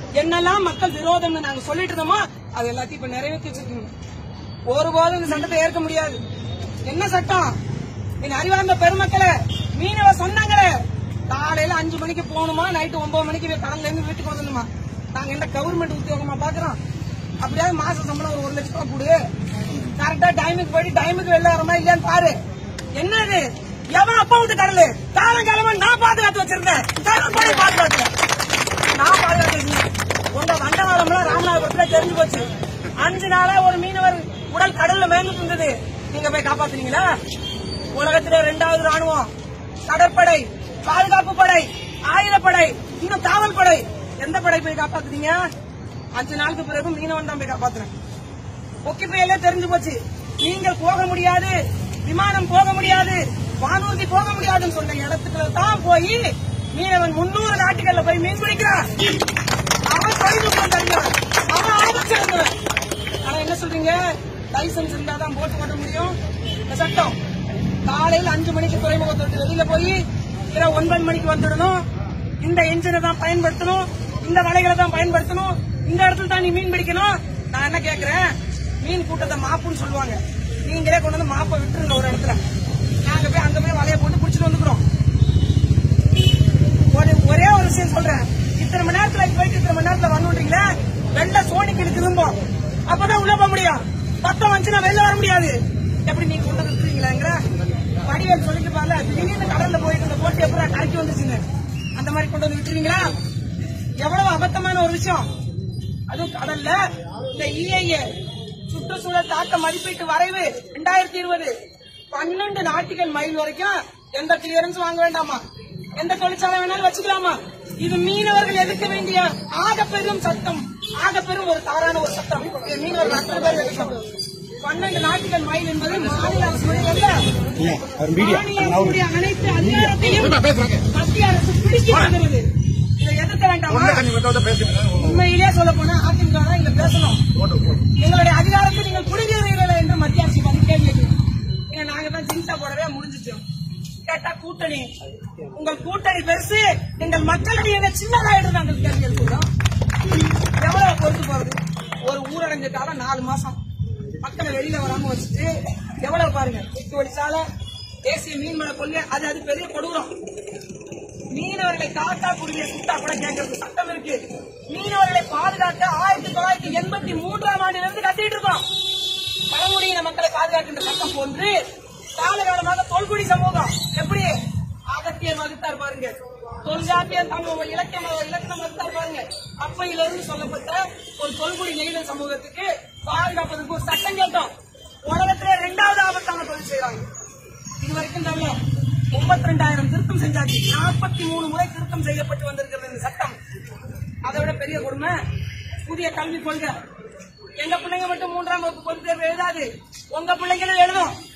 என்னெல்லாம் மக்கள் விரோதம்னு நாங்க சொல்லிட்டு இருந்தோமோ அது எல்லாத்தையும் இப்ப நிறைவேற்றி வச்சிருக்கீங்க ஒருபோதும் இந்த சட்டத்தை ஏற்க முடியாது என்ன சட்டம் என் அறிவார்ந்த பெருமக்களே மீனவ சொன்னாங்களே காலையில அஞ்சு மணிக்கு போகணுமா நைட்டு ஒன்பது மணிக்கு கடல்ல இருந்து வீட்டுக்கு வந்துடணுமா நாங்க என்ன கவர்மெண்ட் உத்தியோகமா பாக்குறோம் அப்படியாவது மாச சம்பளம் ஒரு ஒரு லட்சம் ரூபாய் கொடு கரெக்டா டைமுக்கு போயிட்டு டைமுக்கு வெளில வரமா இல்லையான்னு பாரு என்னது எவன் அப்பா விட்டு கடலு காலங்காலமா நான் பாதுகாத்து வச்சிருந்தேன் கடற்படை பாதுகாத்து நான் பாதுகாத்து வச்சிருந்தேன் உங்க வண்டவாளம்லாம் ராமநாதபுரத்துல தெரிஞ்சு போச்சு அஞ்சு நாளா ஒரு மீனவர் உடல் கடல்ல மேய்ந்துட்டு இருந்தது நீங்க போய் காப்பாத்துனீங்களா உலகத்திலே இரண்டாவது ராணுவம் கடற்படை பாதுகாப்பு படை ஆயுதப்படை இன்னும் காவல் படை எந்த படை போய் காப்பாத்துனீங்க அஞ்சு நாளுக்கு பிறகு மீனவன் தான் போய் காப்பாத்துறேன் ஒக்கிப்பையிலே தெரிஞ்சு போச்சு நீங்கள் போக முடியாது விமானம் போக முடியாது வானூர்தி போக முடியாதுன்னு சொன்ன இடத்துக்குள்ள தான் போய் மீனவன் முன்னூறு நாட்டுகள்ல போய் மீன் பிடிக்கிறான் அவன் தொழில்நுட்பம் தெரிஞ்சவன் அவன் ஆபத்து இருந்தவன் ஆனா என்ன சொல்றீங்க லைசன்ஸ் இருந்தா தான் போட்டு ஓட்ட முடியும் இந்த சட்டம் காலையில அஞ்சு மணிக்கு துறைமுகத்தை விட்டு வெளியில போய் இரவு ஒன்பது மணிக்கு வந்துடணும் இந்த என்ஜினை தான் பயன்படுத்தணும் இந்த வலைகளை தான் பயன்படுத்தணும் இந்த இடத்துல தான் நீ மீன் பிடிக்கணும் நான் என்ன கேக்குறேன் மீன் கூட்டத்தை மாப்புன்னு சொல்லுவாங்க நீங்களே கொண்டு வந்து மாப்பை விட்டுருங்க ஒரு இடத்துல நாங்க போய் அங்க போய் வலையை போட்டு பிடிச்சிட்டு வந்துக்கிறோம் ஒரு ஒரே ஒரு விஷயம் சொல்றேன் இத்தனை மணி நேரத்துல இங்க போயிட்டு இத்தனை மணி நேரத்துல வரணுன்றீங்களே வெள்ள சோனிக்கு இழுத்து திரும்பும் அப்பதான் உள்ள போக முடியும் பத்தம் வந்துச்சுன்னா வெளில வர முடியாது எப்படி நீங்க கொண்டு வந்துருக்கீங்களாங்கிற வடிவேல் சொல்லிட்டு பாருல திடீர்னு கடல்ல போயிட்டு இந்த போட்டு எப்படி கரைக்கி வந்துச்சுங்க அந்த மாதிரி கொண்டு வந்து விட்டுருவீங்களா எவ்வளவு அபத்தமான ஒரு விஷயம் அதுவும் கடல்ல இந்த இஏஏ சுற்றுச்சூழல் தாக்க மதிப்பீட்டு வரைவு ரெண்டாயிரத்தி இருபது பன்னெண்டு நாட்டிகள் மைல் வரைக்கும் எந்த கிளியரன்ஸ் வாங்க வேண்டாமா எந்த தொழிற்சாலை வேணாலும் வச்சுக்கலாமா இது மீனவர்கள் எதிர்க்க வேண்டிய ஆக பெரும் சட்டம் ஆக பெரும் ஒரு தவறான ஒரு சட்டம் இது மீனவர்கள் அத்தனை பேர் எதிர்க்கணும் பன்னெண்டு நாட்டிகள் மைல் என்பது மாநில அரசுடைய அல்ல மாநில அனைத்து அதிகாரத்தையும் மத்திய அரசு பிடிக்க வருகிறது இதை எதிர்க்க வேண்டாமா உண்மையிலே சொல்ல போனா அதிமுக தான் இங்க பேசணும் எங்களுடைய அதிகாரத்தை நீங்கள் குடிநீர்கள் என்று மத்திய அரசு வந்து கேள்வி கேட்கணும் ஏன்னா நாங்க தான் ஜின்சா போடவே முடிஞ்சிட்டோம் கேட்டா கூட்டணி உங்கள் கூட்டணி பெருசு எங்கள் மக்களிடையே சின்னதாயிட்டு நாங்கள் கேள்வி எழுப்புகிறோம் எவ்வளவு பொறுத்து போறது ஒரு ஊரடங்கு காலம் நாலு மாசம் மக்களை வெளியில வராம வச்சுட்டு எவ்வளவு பாருங்க எட்டு வழி சாலை தேசிய மீன்வள கொள்கை அது அது பெரிய கொடூரம் மீனவர்களை காக்கா குருவியை சுட்டா கூட கேட்கறது சட்டம் இருக்கு மீனவர்களை பாதுகாக்க ஆயிரத்தி தொள்ளாயிரத்தி எண்பத்தி மூன்றாம் ஆண்டிலிருந்து கட்டிட்டு இருக்கோம் பழங்குடியின மக்களை பாதுகாக்கின்ற சட்டம் போன்று காலகாலமாக தொல்குடி சமூகம் எப்படி அகத்தியர் வகுத்தார் பாருங்க தொல்காப்பியர் தமிழ் இலக்கியம் இலக்கணம் வகுத்தார் பாருங்க அப்பையிலிருந்து சொல்லப்பட்ட ஒரு தொல்குடி நெய்தல் சமூகத்துக்கு பாதுகாப்பதற்கு ஒரு சட்டம் கேட்டோம் உலகத்திலே இரண்டாவது ஆபத்தான தொழில் செய்யறாங்க இது வரைக்கும் தமிழ் முப்பத்தி ரெண்டாயிரம் திருத்தம் செஞ்சாச்சு நாற்பத்தி மூணு முறை திருத்தம் செய்யப்பட்டு வந்திருக்கிறது இந்த சட்டம் அதை விட பெரிய கொடுமை புதிய கல்விக் கொள்கை எங்க பிள்ளைங்க மட்டும் மூன்றாம் வகுப்பு பொது தேர்வு எழுதாது உங்க பிள்ளைங்களும் எழுதும்